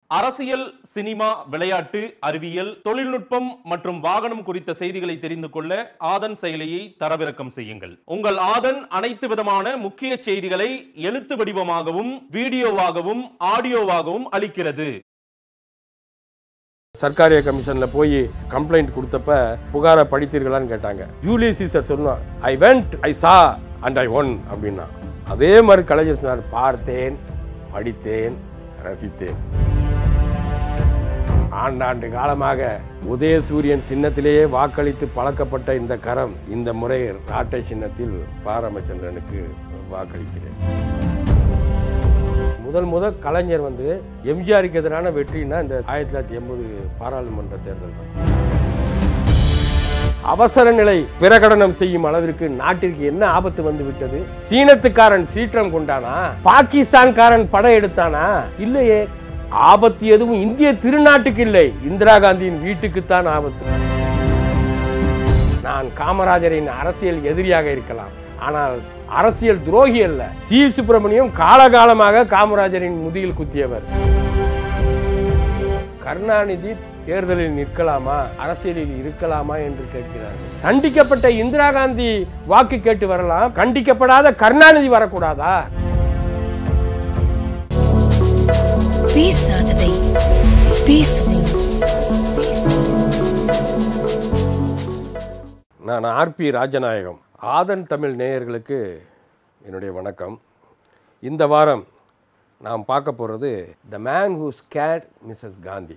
அரசியல் சினிமா விளையாட்டு அறிவியல் தொழில்நுட்பம் மற்றும் வாகனம் குறித்த செய்திகளை தெரிந்து கொள்ள ஆதன் செயலியை தரவிறக்கம் செய்யுங்கள் உங்கள் ஆதன் அனைத்து விதமான முக்கிய செய்திகளை எழுத்து வடிவமாகவும் வீடியோவாகவும் ஆடியோவாகவும் அளிக்கிறது சர்க்காரிய கமிஷன்ல போய் கம்ப்ளைண்ட் கொடுத்தப்ப புகாரை படித்தீர்களான்னு கேட்டாங்க ஜூலியஸ் சீசர் சொன்னான் ஐ வெண்ட் ஐ சா அண்ட் ஐ ஒன் அப்படின்னா அதே மாதிரி கலைஞர் சொன்னார் பார்த்தேன் படித்தேன் ரசித்தேன் ஆண்டாண்டு காலமாக உதயசூரியன் சின்னத்திலேயே வாக்களித்து பழக்கப்பட்ட இந்த கரம் இந்த முறை ராட்டை சின்னத்தில் பாரமச்சந்திரனுக்கு வாக்களிக்கிறேன் முதல் முதல் கலைஞர் வந்து எம்ஜிஆருக்கு எதிரான வெற்றினா இந்த ஆயிரத்தி தொள்ளாயிரத்தி எண்பது பாராளுமன்ற தேர்தல் தான் அவசர நிலை பிரகடனம் செய்யும் அளவிற்கு நாட்டிற்கு என்ன ஆபத்து வந்து விட்டது சீனத்துக்காரன் சீற்றம் கொண்டானா பாகிஸ்தான்காரன் படம் எடுத்தானா இல்லையே ஆபத்து எதுவும் இந்திய திருநாட்டுக்கு இல்லை இந்திரா காந்தியின் வீட்டுக்குத்தான் ஆபத்து நான் காமராஜரின் அரசியல் எதிரியாக இருக்கலாம் ஆனால் அரசியல் துரோகி அல்ல சி சுப்பிரமணியம் காலகாலமாக காமராஜரின் முதுகில் குத்தியவர் கருணாநிதி தேர்தலில் நிற்கலாமா அரசியலில் இருக்கலாமா என்று கேட்கிறார்கள் கண்டிக்கப்பட்ட இந்திரா காந்தி வாக்கு கேட்டு வரலாம் கண்டிக்கப்படாத கருணாநிதி வரக்கூடாதா பேசாததை பேசுவோம் நான் ஆர்பி ராஜநாயகம் ஆதன் தமிழ் நேயர்களுக்கு என்னுடைய வணக்கம் இந்த வாரம் நாம் பார்க்க போகிறது the man who scared Mrs Gandhi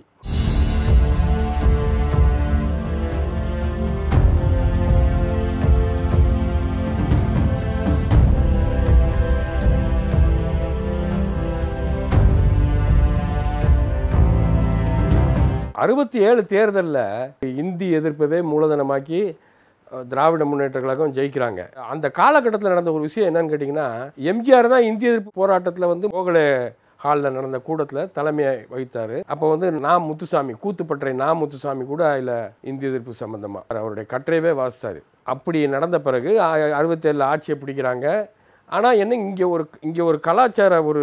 அறுபத்தி ஏழு தேர்தலில் இந்தி எதிர்ப்பவே மூலதனமாக்கி அஹ், திராவிட முன்னேற்ற கழகம் ஜெயிக்கிறாங்க அந்த காலகட்டத்தில் நடந்த ஒரு விஷயம் என்னன்னு கேட்டிங்கன்னா எம்ஜிஆர் தான் இந்திய எதிர்ப்பு போராட்டத்தில் வந்து கோகலே ஹாலில் நடந்த கூட்டத்தில் தலைமையை வகித்தார் அப்போ வந்து நான் முத்துசாமி கூத்துப்பற்றை நான் முத்துசாமி கூட அதில் இந்திய எதிர்ப்பு சம்பந்தமாக அவருடைய கட்டுரையவே வாசித்தார் அப்படி நடந்த பிறகு அறுபத்தேழில் ஆட்சியை பிடிக்கிறாங்க ஆனால் என்ன இங்கே ஒரு இங்கே ஒரு கலாச்சார ஒரு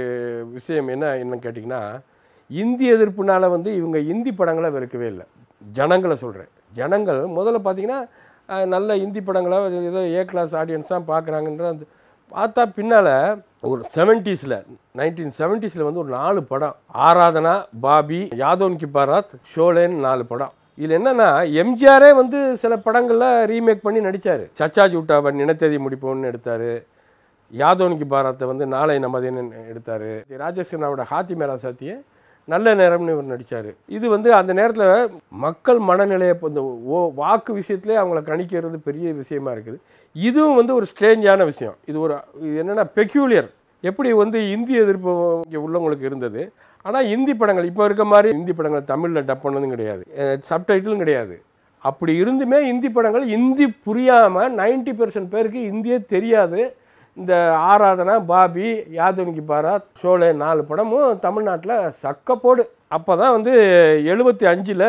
விஷயம் என்ன என்னன்னு கேட்டிங்கன்னா இந்தி எதிர்ப்புனால வந்து இவங்க இந்தி படங்களை வெறுக்கவே இல்லை ஜனங்களை சொல்கிறேன் ஜனங்கள் முதல்ல பார்த்தீங்கன்னா அஹ், நல்ல இந்தி படங்களை ஏதோ ஏ கிளாஸ் ஆடியன்ஸ் தான் பார்க்குறாங்கன்றது பார்த்தா பின்னால் ஒரு செவன்ட்டீஸில் நைன்டீன் செவன்ட்டீஸில் வந்து ஒரு நாலு படம் ஆராதனா பாபி யாதவன் கி பாராத் ஷோலேன்னு நாலு படம் இதில் என்னன்னா எம்ஜிஆரே வந்து சில படங்களில் ரீமேக் பண்ணி நடித்தார் சச்சா ஜூட்டாவன் நினைத்ததி முடிப்போம்னு எடுத்தார் யாதவனுக்கு பாரத்தை வந்து நாளை நமதேன்னு எடுத்தார் ராஜேஷ் கண்ணாவோட ஹாத்தி மேலா சாத்தியை நல்ல நேரம்னு இவர் நடித்தார் இது வந்து அந்த நேரத்தில் மக்கள் மனநிலையை இப்போ இந்த ஓ வாக்கு விஷயத்திலே அவங்கள கணிக்கிறது பெரிய விஷயமா இருக்குது இதுவும் வந்து ஒரு ஸ்ட்ரேஞ்சான விஷயம் இது ஒரு இது என்னென்னா பெக்யூலியர் எப்படி வந்து இந்தி எதிர்ப்பு இங்கே உள்ளவங்களுக்கு இருந்தது ஆனால் இந்தி படங்கள் இப்போ இருக்க மாதிரி இந்தி படங்கள் தமிழில் டப் பண்ணதும் கிடையாது சப்டைட்டிலும் கிடையாது அப்படி இருந்துமே இந்தி படங்கள் இந்தி புரியாமல் 90% பெர்சன்ட் பேருக்கு இந்தியே தெரியாது இந்த ஆராதனா பாபி யாதவனிக்கு பாராத் ஷோலே நாலு படமும் தமிழ்நாட்டில் சக்கப்போடு அப்போ தான் வந்து எழுபத்தி அஞ்சில்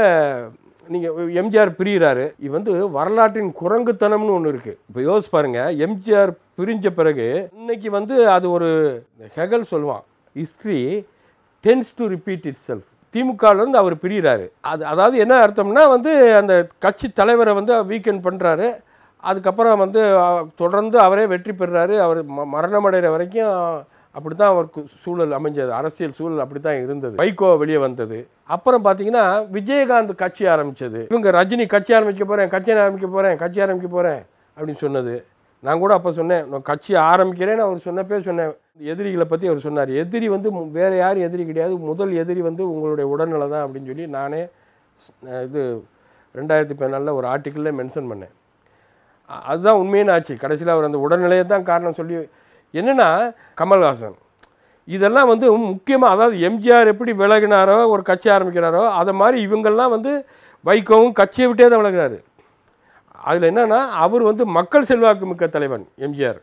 நீங்கள் எம்ஜிஆர் பிரிகிறாரு இது வந்து வரலாற்றின் குரங்குத்தனம்னு ஒன்று இருக்குது இப்போ யோசிச்சு பாருங்க எம்ஜிஆர் பிரிஞ்ச பிறகு இன்னைக்கு வந்து அது ஒரு ஹெகல் சொல்லுவான் history tends to repeat itself திமுகலேருந்து அவர் பிரிகிறாரு அது அதாவது என்ன அர்த்தம்னா வந்து அந்த கட்சி தலைவரை வந்து வீக்கெண்ட் பண்ணுறாரு அதுக்கப்புறம் வந்து அஹ், தொடர்ந்து அவரே வெற்றி பெறுறாரு அவர் ம- மரணமடைகிற வரைக்கும் அப்படி தான் அவருக்கு சூழல் அமைஞ்சது அரசியல் சூழல் அப்படி தான் இருந்தது வைகோ வெளியே வந்தது அப்புறம் பார்த்தீங்கன்னா விஜயகாந்த் கட்சி ஆரம்பிச்சது இவங்க ரஜினி கட்சி ஆரம்பிக்க போகிறேன் கட்சி ஆரம்பிக்க போகிறேன் கட்சி ஆரம்பிக்க போகிறேன் அப்படின்னு சொன்னது நான் கூட அப்போ சொன்னேன் நான் கட்சி ஆரம்பிக்கிறேன்னு அவர் சொன்னப்பே சொன்னேன் எதிரிகளை பற்றி அவர் சொன்னார் எதிரி வந்து மு- வேற யாரும் எதிரி கிடையாது முதல் எதிரி வந்து உங்களுடைய உடல்நிலை தான் அப்படின்னு சொல்லி நானே அஹ், இது ரெண்டாயிரத்தி பதினாலில் ஒரு ஆர்டிக்கிளில் மென்ஷன் பண்ணேன் அ- அதுதான் உண்மையான ஆச்சு கடைசியில் அவர் அந்த உடல்நிலையை தான் காரணம் சொல்லி என்னென்னா கமல்ஹாசன் இதெல்லாம் வந்து முக்கியமாக அதாவது எம்ஜிஆர் எப்படி விலகினாரோ ஒரு கட்சி ஆரம்பிக்கிறாரோ அதை மாதிரி இவங்கெல்லாம் வந்து வைகோவும் கட்சியை விட்டே தான் விலகுறாரு அதில் என்னன்னா அவர் வந்து மக்கள் செல்வாக்கு மிக்க தலைவன் எம்ஜிஆர்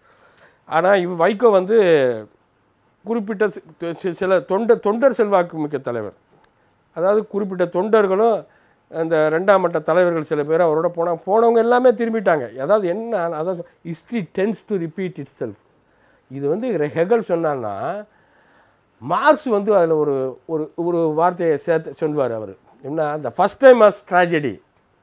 ஆனால் இவ் வைகோ வந்து குறிப்பிட்ட சி- சி- சில தொண்டர் தொண்டர் செல்வாக்கு மிக்க தலைவர் அதாவது குறிப்பிட்ட தொண்டர்களும் அந்த ரெண்டாம் மட்ட தலைவர்கள் சில பேர் அவரோட போனாங்க போனவங்க எல்லாமே திரும்பிட்டாங்க அதாவது என்ன அதாவது history tends to repeat itself இது வந்து ஹெகல் சொன்னான்னா மார்க்ஸ் வந்து அதில் ஒரு ஒரு ஒரு வார்த்தையை சேர்த்து சொல்லுவார் அவர் என்ன the first time as tragedy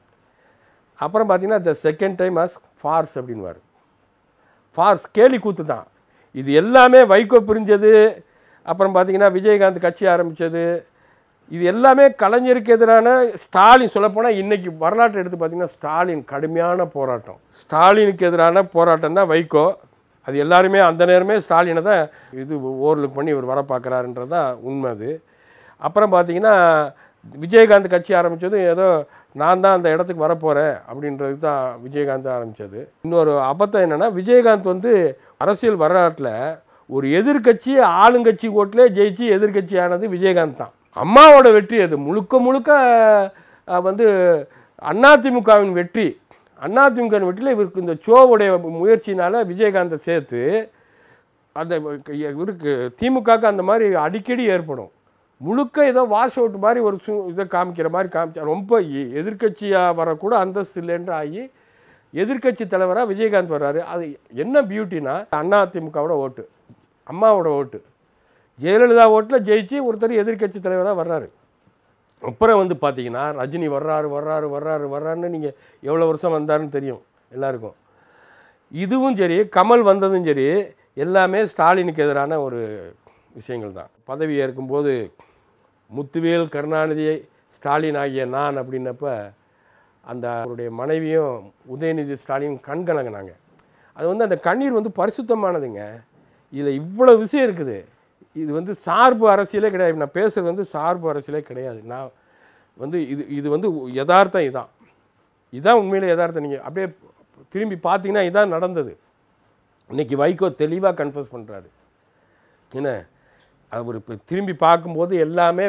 அப்புறம் பார்த்தீங்கன்னா the second time as farce அப்படின்வார் ஃபார்ஸ் கேலி கூத்து தான் இது எல்லாமே வைகோ பிரிஞ்சது அப்புறம் பார்த்தீங்கன்னா விஜயகாந்த் கட்சி ஆரம்பித்தது இது எல்லாமே கலைஞருக்கு எதிரான ஸ்டாலின் சொல்லப்போனால் இன்னைக்கு வரலாற்றை எடுத்து பார்த்தீங்கன்னா ஸ்டாலின் கடுமையான போராட்டம் ஸ்டாலினுக்கு எதிரான போராட்டம் தான் வைகோ அது எல்லாருமே அந்த நேரமே ஸ்டாலினை தான் இது ஓவர்லுக் பண்ணி இவர் வர பார்க்குறாருன்றது தான் உண்மை அது அப்புறம் பார்த்தீங்கன்னா விஜயகாந்த் கட்சி ஆரம்பித்தது ஏதோ நான் தான் அந்த இடத்துக்கு வரப்போகிறேன் அப்படின்றது தான் விஜயகாந்த் ஆரம்பித்தது இன்னொரு அபத்தம் என்னென்னா விஜயகாந்த் வந்து அரசியல் வரலாற்றில் ஒரு எதிர்க்கட்சி ஆளுங்கட்சி ஓட்டிலே ஜெயிச்சு எதிர்க்கட்சி ஆனது விஜயகாந்த் தான் அம்மாவோட வெற்றி அது முழுக்க முழுக்க அஹ், வந்து அதிமுகவின் வெற்றி அதிமுகவின் வெற்றியில் இவருக்கு இந்த சோவுடைய முயற்சினால் விஜயகாந்தை சேர்த்து அந்த இவருக்கு திமுகவுக்கு அந்த மாதிரி அடிக்கடி ஏற்படும் முழுக்க ஏதோ வாஷ் அவுட் மாதிரி ஒரு சு இதை காமிக்கிற மாதிரி காமிச்சா ரொம்ப எ- எதிர்க்கட்சியாக வரக்கூட அந்தஸ்து இல்லைன்ற ஆகி எதிர்க்கட்சி தலைவராக விஜயகாந்த் வர்றாரு அது என்ன பியூட்டினா அதிமுகவோட ஓட்டு அம்மாவோட ஓட்டு ஜெயலலிதா ஓட்டில் ஜெயிச்சு ஒருத்தர் எதிர்க்கட்சி தலைவராக வர்றாரு அப்புறம் வந்து பார்த்தீங்கன்னா ரஜினி வர்றாரு வர்றாரு வர்றாரு வர்றாருன்னு நீங்கள் எவ்வளோ வருஷம் வந்தாருன்னு தெரியும் எல்லாருக்கும் இதுவும் சரி கமல் வந்ததும் சரி எல்லாமே ஸ்டாலினுக்கு எதிரான ஒரு விஷயங்கள் தான் பதவி ஏற்கும்போது முத்துவேல் கருணாநிதி ஸ்டாலின் ஆகிய நான் அப்படின்னப்ப அந்த அவருடைய மனைவியும் உதயநிதி ஸ்டாலின் கண் கலங்கினாங்க அது வந்து அந்த கண்ணீர் வந்து பரிசுத்தமானதுங்க இதில் இவ்வளோ விஷயம் இருக்குது இது வந்து சார்பு அரசியலே கிடையாது நான் பேசுகிறது வந்து சார்பு அரசியலே கிடையாது நான் வந்து இது இது வந்து யதார்த்தம் இதான் இதான் உண்மையிலே யதார்த்தம் நீங்கள் அப்படியே திரும்பி பார்த்தீங்கன்னா இதான் நடந்தது இன்னைக்கு வைகோ தெளிவாக கன்ஃபர்ஸ் பண்ணுறாரு என்ன அவர் இப்போ திரும்பி பார்க்கும்போது எல்லாமே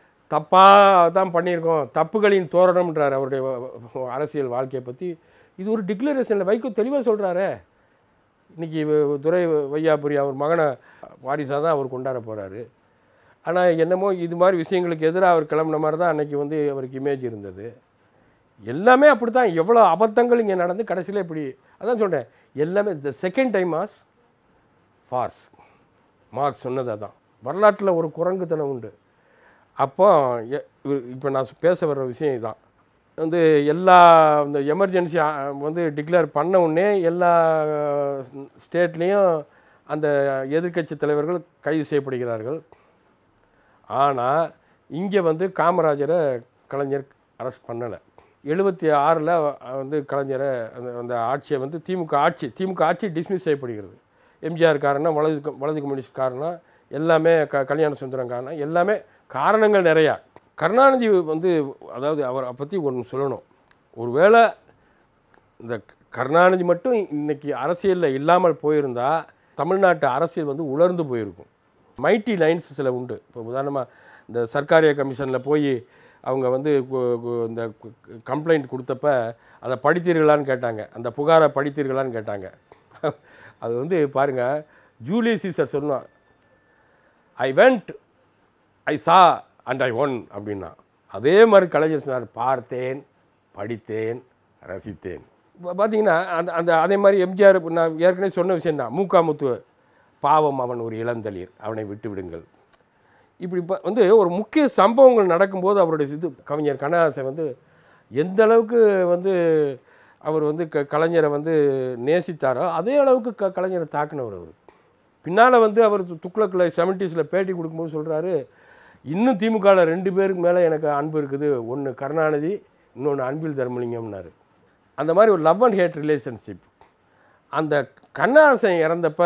தப்பாக தான் பண்ணியிருக்கோம் தப்புகளின் தோரணம்ன்றார் அவருடைய வ- வ- அரசியல் வாழ்க்கையை பற்றி இது ஒரு டிக்ளரேஷனில் வைகோ தெளிவாக சொல்கிறாரே இன்னைக்கு வ- துரை வையாபுரி அவர் மகனை வாரிசாக தான் அவர் கொண்டாட போகிறாரு ஆனால் என்னமோ இது மாதிரி விஷயங்களுக்கு எதிராக அவர் கிளம்புன மாதிரி தான் அன்னைக்கு வந்து அவருக்கு இமேஜ் இருந்தது எல்லாமே அப்படி தான் எவ்வளோ அபத்தங்கள் இங்கே நடந்து கடைசியில் இப்படி அதான் சொல்கிறேன் எல்லாமே the second time as farce Marx சொன்னது அதான் வரலாற்றில் ஒரு குரங்குத்தனம் உண்டு அப்போ இப்போ நான் பேச வர்ற விஷயம் இதுதான் வந்து எல்லா இந்த எமர்ஜென்சி வந்து டிக்ளேர் பண்ண உடனே எல்லா ஸ்டேட்லேயும் அந்த எதிர்க்கட்சி தலைவர்கள் கைது செய்யப்படுகிறார்கள் ஆனால் இங்கே வந்து காமராஜரை கலைஞர் அரெஸ்ட் பண்ணலை எழுபத்தி ஆறில் வந்து கலைஞரை அந்த அந்த ஆட்சியை வந்து திமுக ஆட்சி திமுக ஆட்சி டிஸ்மிஸ் செய்யப்படுகிறது எம்ஜிஆர் காரணம் வலது க- வலது கம்யூனிஸ்ட் காரணம் எல்லாமே க கல்யாண சுந்தரம் காரணம் எல்லாமே காரணங்கள் நிறையா கருணாநிதி வந்து அதாவது அவரை பற்றி ஒன்று சொல்லணும் ஒருவேளை இந்த கருணாநிதி மட்டும் இன்னைக்கு அரசியலில் இல்லாமல் போயிருந்தா தமிழ்நாட்டு அரசியல் வந்து உலர்ந்து போயிருக்கும் மைட்டி லைன்ஸ் சில உண்டு இப்போ உதாரணமாக இந்த சர்க்காரிய கமிஷனில் போய் அவங்க வந்து கு- கு- இந்த கம்ப்ளைண்ட் கொடுத்தப்ப அதை படித்தீர்களான்னு கேட்டாங்க அந்த புகாரை படித்தீர்களான்னு கேட்டாங்க அது வந்து பாருங்கள் ஜூலியஸ் சீசர் சொன்னான் ஐ வெண்ட் ஐ சா அண்ட் ஐ ஒன் அப்படின்னா அதே மாதிரி கலைஞர் சொன்னார் பார்த்தேன் படித்தேன் ரசித்தேன் இப்போ பார்த்தீங்கன்னா அந்த அந்த அதே மாதிரி எம்ஜிஆர் நான் ஏற்கனவே சொன்ன விஷயந்தான் மூக்காமுத்து பாவம் அவன் ஒரு இளந்தளிர் அவனை விட்டு விடுங்கள் இப்படி இப்போ வந்து ஒரு முக்கிய சம்பவங்கள் நடக்கும்போது அவருடைய இது கவிஞர் கண்ணதாசன் வந்து எந்த அளவுக்கு வந்து அவர் வந்து க கலைஞரை வந்து நேசித்தாரோ அதே அளவுக்கு க கலைஞரை தாக்கினவர் அவர் பின்னால் வந்து அவர் து- துக்ளக்கில் செவன்ட்டீஸில் பேட்டி கொடுக்கும்போது சொல்கிறாரு இன்னும் திமுகவில் ரெண்டு பேருக்கு மேலே எனக்கு அன்பு இருக்குது ஒன்று கருணாநிதி இன்னொன்று அன்பில் தர்மலிங்கம்னாரு அந்த மாதிரி ஒரு லவ் அண்ட் ஹேட் ரிலேஷன்ஷிப் அந்த கண்ணாசன் இறந்தப்ப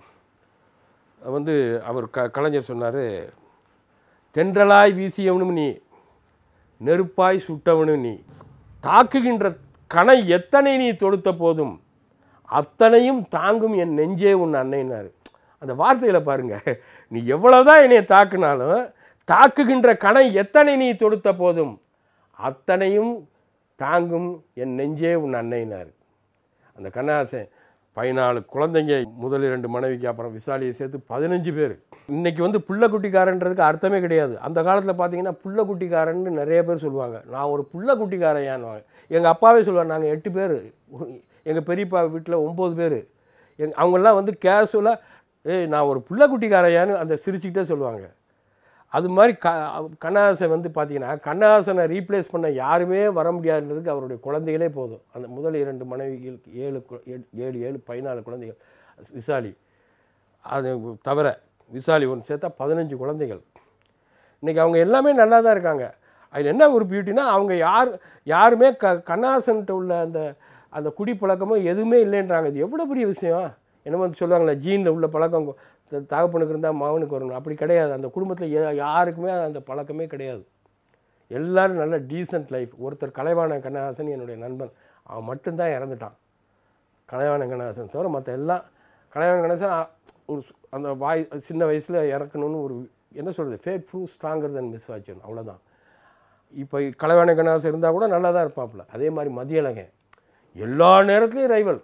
வந்து அவர் க கலைஞர் சொன்னார் தென்றலாய் வீசியவனும் நீ நெருப்பாய் சுட்டவனும் நீ தாக்குகின்ற கணை எத்தனை நீ தொடுத்த போதும் அத்தனையும் தாங்கும் என் நெஞ்சே உன் அன்னைனாரு அந்த வார்த்தையில் பாருங்க நீ எவ்வளவுதான் என்னைய தாக்குனாலும் தாக்குகின்ற கணை எத்தனை நீ தொடுத்த போதும் அத்தனையும் தாங்கும் என் நெஞ்சே உன் அன்னைனாரு அந்த கண்ணாசன் பதினாலு குழந்தைங்க முதல் இரண்டு மனைவிக்கு அப்புறம் விசாலியை சேர்த்து பதினஞ்சு பேர் இன்னைக்கு வந்து புள்ளக்குட்டிக்காரன்றதுக்கு அர்த்தமே கிடையாது அந்த காலத்தில் பார்த்தீங்கன்னா புள்ளக்குட்டிக்காரன்னு நிறைய பேர் சொல்லுவாங்க நான் ஒரு புள்ளக்குட்டிக்காரையான்னுவாங்க எங்கள் அப்பாவே சொல்லுவாங்க நாங்கள் எட்டு பேர் எங்கள் பெரியப்பா வீட்டில் ஒம்பது பேர் எங் அவங்கெல்லாம் வந்து கேஷுவலாக ஏய் நான் ஒரு புள்ளக்குட்டிக்காரையான்னு அந்த சிரிச்சுக்கிட்டே சொல்லுவாங்க அது மாதிரி க கண்ணாசன் வந்து பார்த்தீங்கன்னா கண்ணாசனை ரீப்ளேஸ் பண்ண யாருமே வர முடியாதுன்றதுக்கு அவருடைய குழந்தைகளே போதும் அந்த முதல் இரண்டு மனைவிகள் ஏழு கு- ஏழு- ஏழு ஏழு பதினாலு குழந்தைகள் விசாலி அது தவிர விசாலி ஒன்று சேர்த்தா பதினஞ்சு குழந்தைகள் இன்றைக்கி அவங்க எல்லாமே நல்லா தான் இருக்காங்க அதில் என்ன ஒரு பியூட்டினா அவங்க யார் யாருமே க கண்ணாசன்ட்ட உள்ள அந்த அந்த குடிப்பழக்கமும் எதுவுமே இல்லைன்றாங்க இது எவ்வளோ பெரிய விஷயம் என்ன வந்து சொல்லுவாங்களே ஜீனில் உள்ள பழக்கம் கு- த- தகப்பனுக்கு இருந்தால் மகனுக்கு வரணும் அப்படி கிடையாது அந்த குடும்பத்தில் யாருக்குமே அந்த பழக்கமே கிடையாது எல்லாரும் நல்ல டீசென்ட் லைஃப் ஒருத்தர் கலைவாண கண்ணதாசன் என்னுடைய நண்பன் அவன் மட்டும்தான் இறந்துட்டான் கலைவாண கண்ணதாசன் தவிர மற்ற எல்லாம் கலைவாண கணேசன் அ- ஒரு சு- அந்த வாய் சின்ன வயசில் இறக்கணும்னு ஒரு என்ன சொல்கிறது fate proved stronger than Miss Watson அவ்வளோதான் இப்போ கலைவாண கண்ணதாசன் இருந்தால் கூட நல்லா தான் இருப்பாப்புல அதே மாதிரி மதியழகன் எல்லா நேரத்துலையும் ரைவல்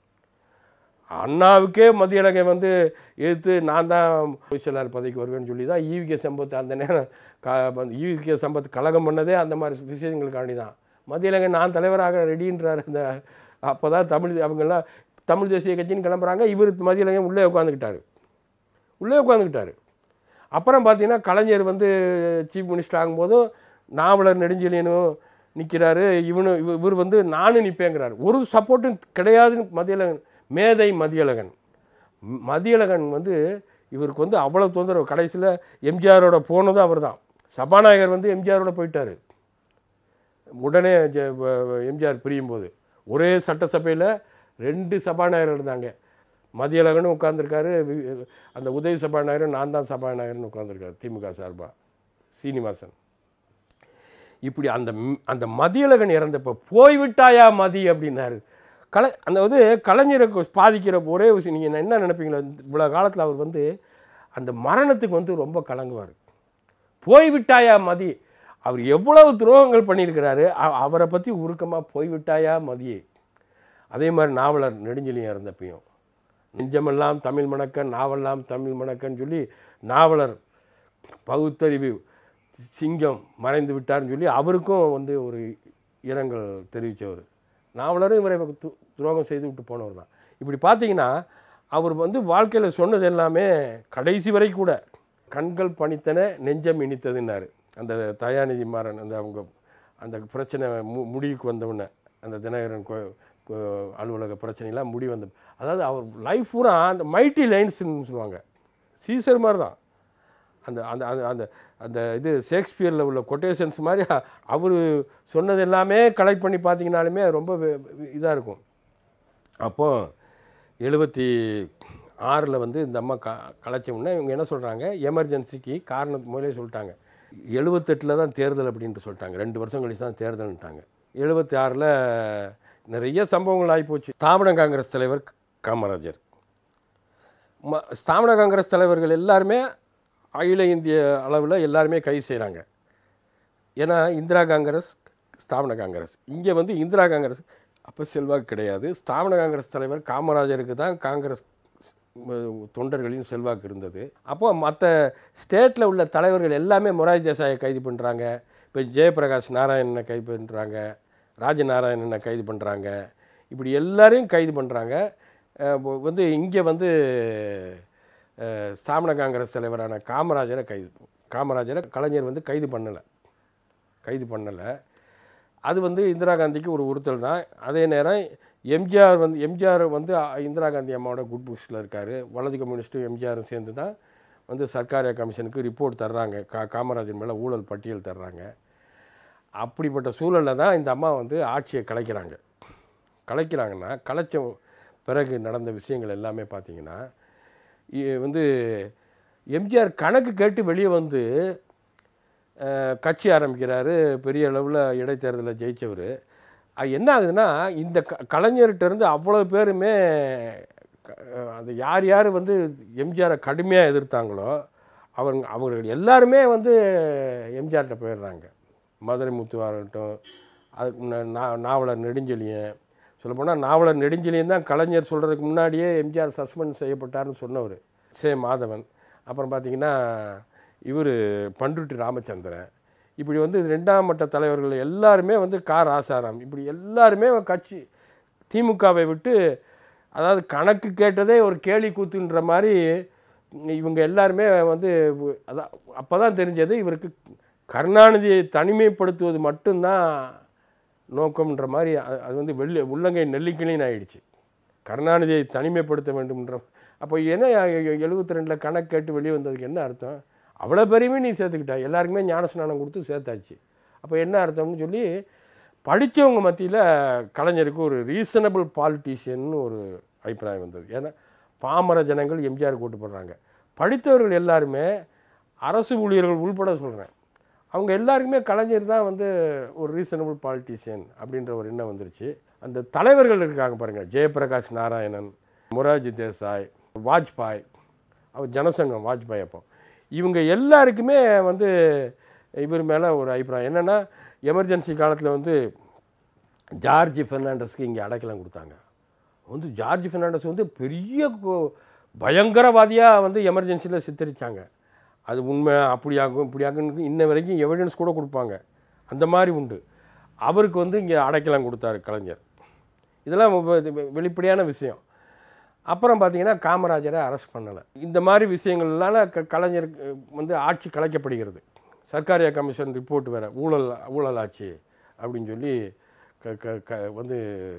அண்ணாவுக்கே மதியழகை வந்து எதிர்த்து நான் தான் பொய்ச்சலார் பதவிக்கு வருவேன்னு சொல்லி தான் ஈவிகே சம்பத் அந்த நேரம் க ஈவிகே சம்பத் கலகம் பண்ணதே அந்த மாதிரி விஷயங்களுக்காண்டி தான் மதியழகன் நான் தலைவராக ரெடின்றார் அந்த அப்போ தான் தமிழ் அவங்கெல்லாம் தமிழ் தேசிய கட்சின்னு கிளம்புறாங்க இவர் மதியழகன் உள்ளே உட்காந்துக்கிட்டாரு உள்ளே உட்காந்துக்கிட்டாரு அப்புறம் பார்த்தீங்கன்னா கலைஞர் வந்து சீஃப் மினிஸ்டர் ஆகும்போதும் நாவலர் நெடுஞ்செழியனும் நிற்கிறாரு இவனு இவ- இவர் வந்து நானும் நிற்பேங்கிறாரு ஒரு சப்போர்ட்டும் கிடையாதுன்னு மதியழகன் மேதை மதியழகன் ம- மதியழகன் வந்து இவருக்கு வந்து அவ்வளோ தொந்தரவு கடைசியில் எம்ஜிஆரோட போனதும் அவர் தான் சபாநாயகர் வந்து எம்ஜிஆரோட போயிட்டார் உடனே ஜ- வ- வ- எம்ஜிஆர் பிரியும் போது ஒரே சட்டசபையில் ரெண்டு சபாநாயகர் இருந்தாங்க மதியழகனும் உட்காந்துருக்காரு அந்த உதவி சபாநாயகரும் நான் தான் சபாநாயகர்னு உட்காந்துருக்காரு திமுக சார்பா சீனிவாசன் இப்படி அந்த ம்- அந்த மதியழகன் இறந்தப்போ போய்விட்டாயா மதி அப்படின்னாரு கலை அந்த வந்து கலைஞரை கொ- பாதிக்கிற ஒரே விஷயம் நீங்கள் என்ன நினைப்பீங்களா இவ்வளோ காலத்தில் அவர் வந்து அந்த மரணத்துக்கு வந்து ரொம்ப கலங்குவார் போய்விட்டாயா மதி அவர் எவ்வளவு துரோகங்கள் பண்ணியிருக்கிறாரு அ- அவரை பற்றி உருக்கமாக போய்விட்டாயா மதியே அதே மாதிரி நாவலர் நெடுஞ்செழியன் இருந்தப்பையும் நெஞ்சமெல்லாம் தமிழ் மணக்க நாவெல்லாம் தமிழ் மணக்கன்னு சொல்லி நாவலர் பகுத்தறிவு சிங்கம் மறைந்து விட்டார்னு சொல்லி அவருக்கும் வந்து ஒரு இரங்கல் தெரிவித்தவர் நாவலரும் இவரை து- துரோகம் செய்து விட்டு போனவர் தான் இப்படி பார்த்தீங்கன்னா அவர் வந்து வாழ்க்கையில் சொன்னது எல்லாமே கடைசி வரை கூட கண்கள் பணித்தன நெஞ்சம் இனித்ததுன்னாரு அந்த தயாநிதி மாறன் அந்த அவங்க அந்த பிரச்சனை மு முடிவுக்கு வந்தவுடனே அந்த தினகரன் கோ கோ- அலுவலக பிரச்சனைலாம் முடி வந்த அதாவது அவர் லைஃப் பூரா அந்த மைட்டி லைன்ஸ்னு சொல்லுவாங்க சீசர் மாதிரி தான் அந்த அந்த அந்த அந்த அந்த இது ஷேக்ஸ்பியரில் உள்ள கொட்டேஷன்ஸ் மாதிரி அவர் சொன்னது எல்லாமே கலெக்ட் பண்ணி பார்த்தீங்கனாலுமே ரொம்ப இதாக இருக்கும் அப்போ எழுபத்தி ஆறில் வந்து இந்த அம்மா க கலைச்ச உடனே இவங்க என்ன சொல்கிறாங்க எமர்ஜென்சிக்கு காரணம் முதலே சொல்லிட்டாங்க எழுபத்தெட்டில் தான் தேர்தல் அப்படின்ட்டு சொல்லிட்டாங்க ரெண்டு வருஷம் கழிச்சு தான் தேர்தல்ன்ட்டாங்க எழுபத்தி ஆறில் நிறைய சம்பவங்கள் ஆகிப்போச்சு ஸ்தாபன காங்கிரஸ் தலைவர் காமராஜர் ம ஸ்தாபன காங்கிரஸ் தலைவர்கள் எல்லாருமே அகில இந்திய அளவில் எல்லாருமே கைது செய்கிறாங்க ஏன்னா இந்திரா காங்கிரஸ் ஸ்தாபன காங்கிரஸ் இங்கே வந்து இந்திரா காங்கிரஸ் அப்போ செல்வாக்கு கிடையாது ஸ்தாபன காங்கிரஸ் தலைவர் காமராஜருக்கு தான் காங்கிரஸ் உம், தொண்டர்களின் செல்வாக்கு இருந்தது அப்போ மற்ற ஸ்டேட்டில் உள்ள தலைவர்கள் எல்லாமே மொராஜி தேசாயை கைது பண்ணுறாங்க இப்போ ஜெயபிரகாஷ் நாராயணனை கைது பண்ணுறாங்க ராஜநாராயணனை கைது பண்ணுறாங்க இப்படி எல்லாரையும் கைது பண்ணுறாங்க வந்து இங்கே வந்து அஹ், ஸ்தாபன காங்கிரஸ் தலைவரான காமராஜரை கைது காமராஜரை கலைஞர் வந்து கைது பண்ணலை கைது பண்ணலை அது வந்து இந்திரா காந்திக்கு ஒரு உறுத்தல் தான் அதே நேரம் எம்ஜிஆர் வந்து எம்ஜிஆர் வந்து அ- இந்திரா காந்தி அம்மாவோட குட் புக்ஸில் இருக்கார் வலது கம்யூனிஸ்ட்டும் எம்ஜிஆரும் சேர்ந்து தான் வந்து சர்க்காரிய கமிஷனுக்கு ரிப்போர்ட் தர்றாங்க கா காமராஜர் மேலே ஊழல் பட்டியல் தர்றாங்க அப்படிப்பட்ட சூழலில் தான் இந்த அம்மா வந்து ஆட்சியை கலைக்கிறாங்க கலைக்கிறாங்கன்னா கலைச்ச பிறகு நடந்த விஷயங்கள் எல்லாமே பார்த்தீங்கன்னா இ- வந்து எம்ஜிஆர் கணக்கு கேட்டு வெளியே வந்து அஹ், கட்சி ஆரம்பிக்கிறாரு பெரிய அளவில் இடைத்தேர்தலில் ஜெயித்தவர் என்ன ஆகுதுன்னா இந்த க கலைஞர்கிட்ட இருந்து அவ்வளோ பேருமே க- அந்த யார் யார் வந்து எம்ஜிஆரை கடுமையாக எதிர்த்தாங்களோ அவங்க அவர்கள் எல்லாருமே வந்து எம்ஜிஆர்கிட்ட போயிடுறாங்க மதுரை முத்துவாகட்டும் அதுக்கு முன்ன- நா- நாவலர் நெடுஞ்செழியன் சொல்லப்போனால் நாவலர் நெடுஞ்செழியன் தான் கலைஞர் சொல்கிறதுக்கு முன்னாடியே எம்ஜிஆர் சஸ்பெண்ட் செய்யப்பட்டார்னு சொன்னவர் சே மாதவன் அப்புறம் பார்த்தீங்கன்னா இவர் பண்ருட்டி ராமச்சந்திரன் இப்படி வந்து ரெண்டாம் மட்ட தலைவர்கள் எல்லாருமே வந்து கா ராசாராம் இப்படி எல்லாருமே கட்சி திமுகவை விட்டு அதாவது கணக்கு கேட்டதே ஒரு கேலி கூத்துன்ற மாதிரி இவங்க எல்லாருமே வந்து அதான் அப்போ தான் தெரிஞ்சது இவருக்கு கருணாநிதியை தனிமைப்படுத்துவது மட்டும்தான் நோக்கம்ன்ற மாதிரி அது அது வந்து வெள்ளி உள்ளங்கை நெல்லிக்கிளின்னு ஆயிடுச்சு கருணாநிதியை தனிமைப்படுத்த வேண்டும்ன்ற அப்போ என்ன எழுபத்தி ரெண்டில் கணக்கு கேட்டு வெளியே வந்ததுக்கு என்ன அர்த்தம் அவ்வளோ பெருமையும் நீ சேர்த்துக்கிட்ட எல்லாருக்குமே ஞானஸ்நானம் கொடுத்து சேர்த்தாச்சு அப்போ என்ன அர்த்தம்னு சொல்லி படித்தவங்க மத்தியில் கலைஞருக்கு ஒரு ரீசனபிள் பாலிட்டிஷியன்னு ஒரு அபிப்பிராயம் வந்தது ஏன்னா பாமர ஜனங்கள் எம்ஜிஆர் கூட்டு போடுறாங்க படித்தவர்கள் எல்லாருமே அரசு ஊழியர்கள் உள்பட சொல்கிறேன் அவங்க எல்லாருக்குமே கலைஞர் தான் வந்து ஒரு ரீசனபிள் பாலிட்டிஷியன் அப்படின்ற ஒரு எண்ணம் வந்துருச்சு அந்த தலைவர்கள் இருக்காங்க பாருங்கள் ஜெயபிரகாஷ் நாராயணன் மொரார்ஜி தேசாய் வாஜ்பாய் அவர் ஜனசங்கம் வாஜ்பாய் அப்போ இவங்க எல்லாருக்குமே வந்து இவர் மேலே ஒரு அபிப்பிராயம் என்னென்னா எமர்ஜென்சி காலத்தில் வந்து ஜார்ஜ் பெர்னாண்டஸ்க்கு இங்கே அடைக்கலம் கொடுத்தாங்க வந்து ஜார்ஜ் பெர்னாண்டஸ் வந்து பெரிய கோ- பயங்கரவாதியாக வந்து எமர்ஜென்சியில் சித்தரிச்சாங்க அது உண்மை அப்படியாகும் இப்படியாகும் இன்ன வரைக்கும் எவிடன்ஸ் கூட கொடுப்பாங்க அந்த மாதிரி உண்டு அவருக்கு வந்து இங்கே அடைக்கலம் கொடுத்தாரு கலைஞர் இதெல்லாம் வெ- வெ- வெளிப்படையான விஷயம் அப்புறம் பார்த்தீங்கன்னா காமராஜரை அரெஸ்ட் பண்ணலை இந்த மாதிரி விஷயங்கள்னால க கலைஞர் அஹ், வந்து ஆட்சி கலைக்கப்படுகிறது சர்க்காரியா கமிஷன் ரிப்போர்ட் வேறு ஊழல் ஊழல் ஆட்சி அப்படின்னு சொல்லி க க க வந்து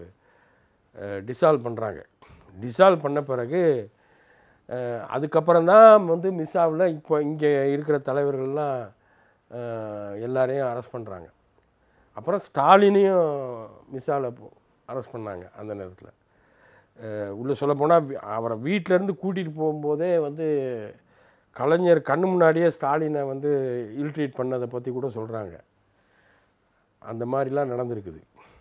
டிசால்வ் பண்ணுறாங்க டிசால்வ் பண்ண பிறகு அஹ், அதுக்கப்புறம் தான் வந்து மிஸ்ஸாவில் இப்போ இங்கே இருக்கிற தலைவர்கள்லாம் அஹ், எல்லாரையும் அரெஸ்ட் பண்ணுறாங்க அப்புறம் ஸ்டாலினையும் மிஸ்ஸாவில் அரெஸ்ட் பண்ணாங்க அந்த நேரத்தில் உள்ளே சொல்லப்போனால் அவரை வீட்டிலேருந்து கூட்டிகிட்டு போகும்போதே வந்து கலைஞர் கண்ணு முன்னாடியே ஸ்டாலினை வந்து இல்ட்ரீட் பண்ணதை பற்றி கூட சொல்கிறாங்க அந்த மாதிரிலாம் நடந்திருக்குது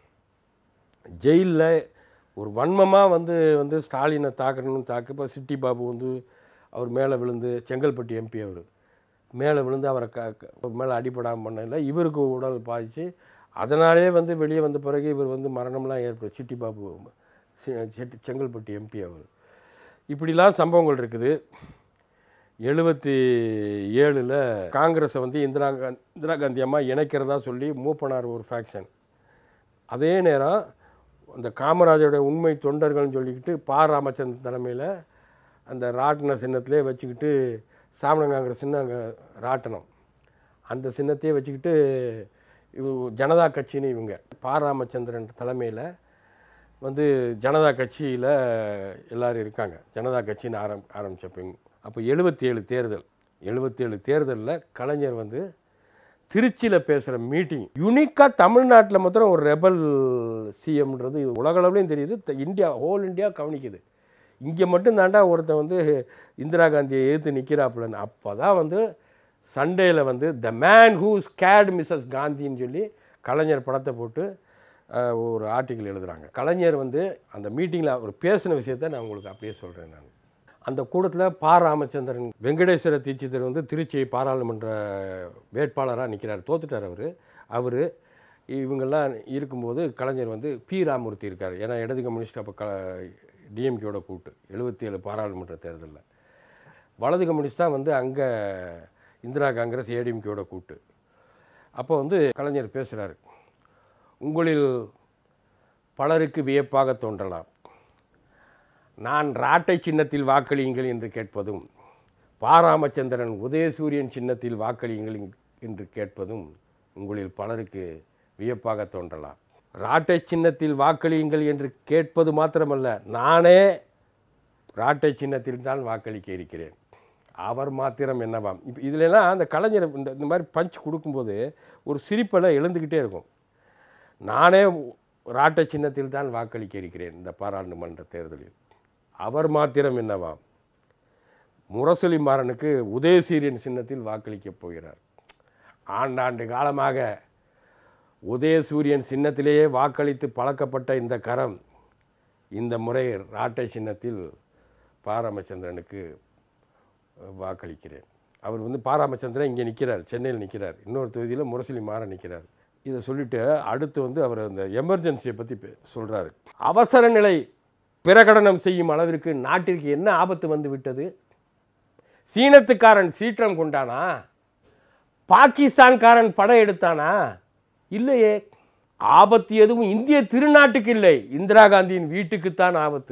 ஜெயிலில் ஒரு வன்மமாக வந்து வந்து ஸ்டாலினை தாக்கணும்னு தாக்கு இப்போ சிட்டி பாபு வந்து அவர் மேலே விழுந்து செங்கல்பட்டு எம்பி அவர் மேலே விழுந்து அவரை க க- அவர் மேலே அடிபடாமல் பண்ணல இவருக்கு உடல் பாதிச்சு அதனாலே வந்து வெளியே வந்த பிறகு இவர் வந்து மரணம்லாம் ஏற்படும் சிட்டி பாபு சி- செட்டி செங்கல்பட்டு எம்பி அவர் இப்படிலாம் சம்பவங்கள் இருக்குது எழுபத்தி ஏழில் காங்கிரஸை வந்து இந்திரா காந்தி இந்திரா காந்தி அம்மா இணைக்கிறதா சொல்லி மூவ் பண்ணார் ஒரு ஃபேக்ஷன் அதே நேரம் அந்த காமராஜருடைய உண்மை தொண்டர்கள்னு சொல்லிக்கிட்டு பா ராமச்சந்திரன் தலைமையில் அந்த ராட்டின சின்னத்திலே வச்சுக்கிட்டு சாமண காங்கிரஸ் சின்ன அங்கே ராட்டனம் அந்த சின்னத்தையே வச்சுக்கிட்டு இவ ஜனதா கட்சின்னு இவங்க பா ராமச்சந்திரன் தலைமையில் வந்து ஜனதா கட்சியில் எல்லாரும் இருக்காங்க ஜனதா கட்சின்னு ஆரம் ஆரம்பித்தப்ப அப்போ எழுபத்தி ஏழு தேர்தல் எழுபத்தேழு தேர்தலில் கலைஞர் வந்து திருச்சியில் பேசுகிற மீட்டிங் யூனிக்காக தமிழ்நாட்டில் மாத்திரம் ஒரு ரெபல் சிஎம்ன்றது இது உலகளவுலையும் தெரியுது த- இந்தியா ஹோல் இந்தியா கவனிக்குது இங்கே மட்டும் தாண்டா ஒருத்தன் வந்து இந்திரா காந்தியை எதிர்த்து நிற்கிறாப்புலன்னு அப்போ தான் வந்து சண்டேயில் வந்து the man who scared Mrs காந்தின்னு சொல்லி கலைஞர் படத்தை போட்டு அஹ், ஒரு ஆர்டிக்கல் எழுதுகிறாங்க கலைஞர் வந்து அந்த மீட்டிங்கில் அவர் பேசின விஷயத்தை நான் உங்களுக்கு அப்படியே சொல்கிறேன் நான் அந்த கூட்டத்தில் பா ராமச்சந்திரன் வெங்கடேஸ்வர தீட்சிதர் வந்து திருச்சி பாராளுமன்ற வேட்பாளராக நிற்கிறார் தோத்துட்டார் அவர் அவர் இவங்கெல்லாம் இருக்கும்போது கலைஞர் வந்து பி ராமூர்த்தி இருக்கார் ஏன்னா இடது கம்யூனிஸ்ட் அப்போ க டிஎம்கேயோட கூட்டு எழுபத்தி ஏழு பாராளுமன்ற தேர்தலில் வலது கம்யூனிஸ்ட் தான் வந்து அங்கே இந்திரா காங்கிரஸ் ஏடிஎம்கேயோட கூட்டு அப்போ வந்து கலைஞர் பேசுகிறார் உங்களில் பலருக்கு வியப்பாக தோன்றலாம் நான் ராட்டை சின்னத்தில் வாக்களியுங்கள் என்று கேட்பதும் பாராமச்சந்திரன் உதயசூரியன் சின்னத்தில் வாக்களியுங்கள் என்று கேட்பதும் உங்களில் பலருக்கு வியப்பாக தோன்றலாம் ராட்டை சின்னத்தில் வாக்களியுங்கள் என்று கேட்பது மாத்திரமல்ல நானே ராட்டை சின்னத்தில் தான் வாக்களிக்க இருக்கிறேன் அவர் மாத்திரம் என்னவாம் இப்போ இதுலலாம் அந்த கலைஞர் இந்த இந்த மாதிரி பஞ்ச் கொடுக்கும்போது ஒரு சிரிப்பெல்லாம் எழுந்துக்கிட்டே இருக்கும் நானே ராட்டை சின்னத்தில் தான் வாக்களிக்க இருக்கிறேன் இந்த பாராளுமன்ற தேர்தலில் அவர் மாத்திரம் என்னவாம் முரசொலி மாறனுக்கு உதயசீரியன் சின்னத்தில் வாக்களிக்கப் போகிறார் ஆண்டாண்டு காலமாக உதயசூரியன் சின்னத்திலேயே வாக்களித்து பழக்கப்பட்ட இந்த கரம் இந்த முறை ராட்டை சின்னத்தில் பாராமச்சந்திரனுக்கு வாக்களிக்கிறேன் அவர் வந்து பாராமச்சந்திரன் இங்கே நிற்கிறார் சென்னையில் நிற்கிறார் இன்னொரு தொகுதியில் முரசொலி மாறன் நிற்கிறார் இதை சொல்லிட்டு அடுத்து வந்து அவர் அந்த எமர்ஜென்சியை பற்றி சொல்கிறாரு அவசர நிலை பிரகடனம் செய்யும் அளவிற்கு நாட்டிற்கு என்ன ஆபத்து வந்து விட்டது சீனத்துக்காரன் சீற்றம் கொண்டானா பாகிஸ்தான்காரன் படம் எடுத்தானா இல்லையே ஆபத்து எதுவும் இந்திய திருநாட்டுக்கு இல்லை இந்திரா காந்தியின் வீட்டுக்குத்தான் ஆபத்து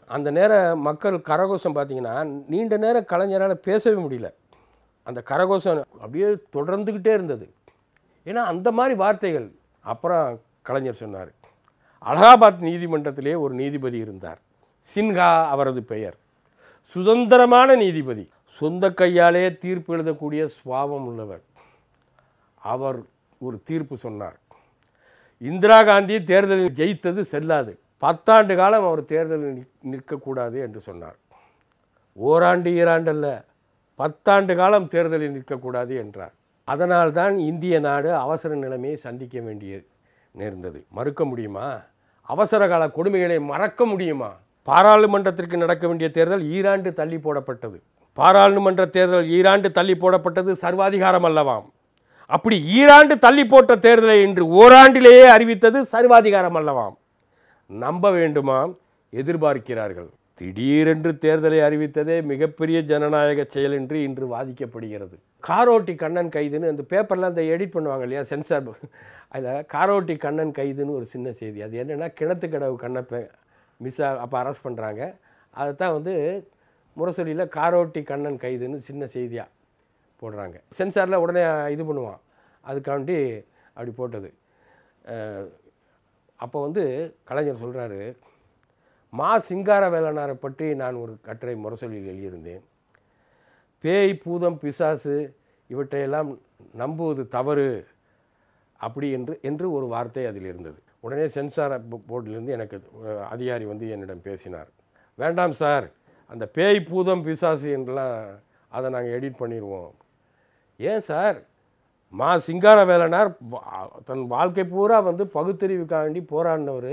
அந்த நேரம் மக்கள் கரகோஷம் பார்த்தீங்கன்னா நீண்ட நேரம் கலைஞரால் பேசவே முடியல அந்த கரகோஷம் அப்படியே தொடர்ந்துக்கிட்டே இருந்தது ஏன்னா அந்த மாதிரி வார்த்தைகள் அப்புறம் கலைஞர் சொன்னார் அலகாபாத் நீதிமன்றத்திலே ஒரு நீதிபதி இருந்தார் சின்ஹா அவரது பெயர் சுதந்திரமான நீதிபதி சொந்த கையாலே தீர்ப்பு எழுதக்கூடிய சுவாபம் உள்ளவர் அவர் ஒரு தீர்ப்பு சொன்னார் இந்திரா காந்தி தேர்தலில் ஜெயித்தது செல்லாது பத்தாண்டு காலம் அவர் தேர்தலில் நிற்- நிற்கக்கூடாது என்று சொன்னார் ஓராண்டு ஈராண்டு அல்ல பத்தாண்டு காலம் தேர்தலில் நிற்கக்கூடாது என்றார் அதனால்தான் இந்திய நாடு அவசர நிலைமையை சந்திக்க வேண்டிய நேர்ந்தது மறுக்க முடியுமா அவசர கால கொடுமைகளை மறக்க முடியுமா பாராளுமன்றத்திற்கு நடக்க வேண்டிய தேர்தல் ஈராண்டு தள்ளி போடப்பட்டது பாராளுமன்ற தேர்தல் ஈராண்டு தள்ளி போடப்பட்டது சர்வாதிகாரம் அல்லவாம் அப்படி ஈராண்டு தள்ளி போட்ட தேர்தலை இன்று ஓராண்டிலேயே அறிவித்தது சர்வாதிகாரம் அல்லவாம் நம்ப வேண்டுமாம் எதிர்பார்க்கிறார்கள் திடீரென்று தேர்தலை அறிவித்ததே மிகப்பெரிய ஜனநாயக செயல் என்று இன்று வாதிக்கப்படுகிறது காரோட்டி கண்ணன் கைதுன்னு அந்த பேப்பர்லாம் அந்த எடிட் பண்ணுவாங்க இல்லையா சென்சார் அதில் காரோட்டி கண்ணன் கைதுன்னு ஒரு சின்ன செய்தி அது என்னென்னா கிணத்துக்கடவு கண்ணப்ப மிஸ் அப்போ அரெஸ்ட் பண்ணுறாங்க அதை தான் வந்து முரசொலியில் காரோட்டி கண்ணன் கைதுன்னு சின்ன செய்தியாக போடுறாங்க சென்சாரில் உடனே இது பண்ணுவான் அதுக்காண்டி அப்படி போட்டது அஹ், அப்போ வந்து கலைஞர் சொல்கிறாரு மா சிங்கார வேலனாரை பற்றி நான் ஒரு கட்டுரை முரசொலியில் எழுதியிருந்தேன் பேய் பூதம் பிசாசு இவற்றையெல்லாம் நம்புவது தவறு அப்படி என்று என்று ஒரு வார்த்தை அதில் இருந்தது உடனே சென்சார் போ- போர்டிலிருந்து எனக்கு அஹ், அதிகாரி வந்து என்னிடம் பேசினார் வேண்டாம் சார் அந்த பேய் பூதம் பிசாசு என்றெல்லாம் அதை நாங்கள் எடிட் பண்ணிடுவோம் ஏன் சார் மா சிங்கார வேலனார் வா- தன் வாழ்க்கை பூரா வந்து பகுத்தறிவுக்காக வேண்டி போராடினவர்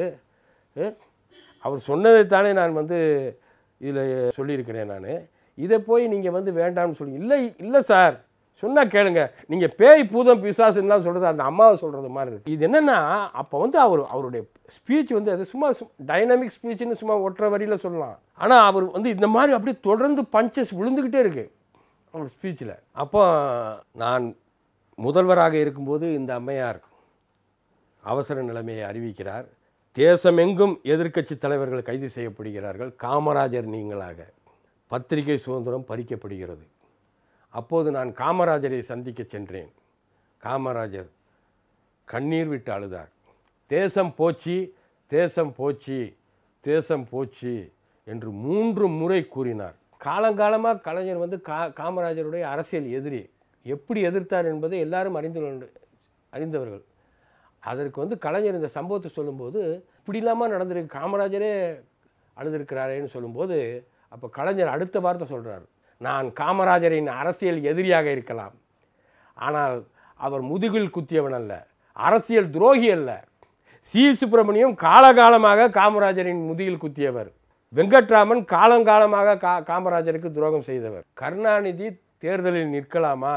அவர் சொன்னதைத்தானே நான் வந்து இதில் சொல்லியிருக்கிறேன் நான் இதை போய் நீங்கள் வந்து வேண்டாம்னு சொல்லி இல்லை இல்லை சார் சொன்னால் கேளுங்க நீங்கள் பேய் பூதம் பிசாசுலாம் சொல்கிறது அந்த அம்மாவை சொல்கிறது மாதிரி இருக்கு இது என்னென்னா அப்போ வந்து அவர் அவருடைய ஸ்பீச் வந்து அது சும்மா டைனமிக் ஸ்பீச்னு சும்மா ஒற்றை வரியில் சொல்லலாம் ஆனால் அவர் வந்து இந்த மாதிரி அப்படியே தொடர்ந்து பஞ்சஸ் விழுந்துக்கிட்டே இருக்குது அவர் ஸ்பீச்சில் அப்போ நான் முதல்வராக இருக்கும்போது இந்த அம்மையார் அவசர நிலைமையை அறிவிக்கிறார் தேசமெங்கும் எதிர்க்கட்சி தலைவர்கள் கைது செய்யப்படுகிறார்கள் காமராஜர் நீங்களாக பத்திரிகை சுதந்திரம் பறிக்கப்படுகிறது அப்போது நான் காமராஜரை சந்திக்க சென்றேன் காமராஜர் கண்ணீர் விட்டு அழுதார் தேசம் போச்சு தேசம் போச்சு தேசம் போச்சு என்று மூன்று முறை கூறினார் காலங்காலமாக கலைஞர் வந்து கா காமராஜருடைய அரசியல் எதிரி எப்படி எதிர்த்தார் என்பதை எல்லாரும் அறிந்து அறிந்தவர்கள் அதற்கு வந்து கலைஞர் இந்த சம்பவத்தை சொல்லும்போது இப்படி இல்லாமல் நடந்திருக்கு காமராஜரே அழுதிருக்கிறாரேன்னு சொல்லும்போது அப்போ கலைஞர் அடுத்த வார்த்தை சொல்கிறார் நான் காமராஜரின் அரசியல் எதிரியாக இருக்கலாம் ஆனால் அவர் முதுகில் குத்தியவன் அல்ல அரசியல் துரோகி அல்ல சி சுப்பிரமணியம் காலகாலமாக காமராஜரின் முதுகில் குத்தியவர் வெங்கட்ராமன் காலங்காலமாக கா காமராஜருக்கு துரோகம் செய்தவர் கருணாநிதி தேர்தலில் நிற்கலாமா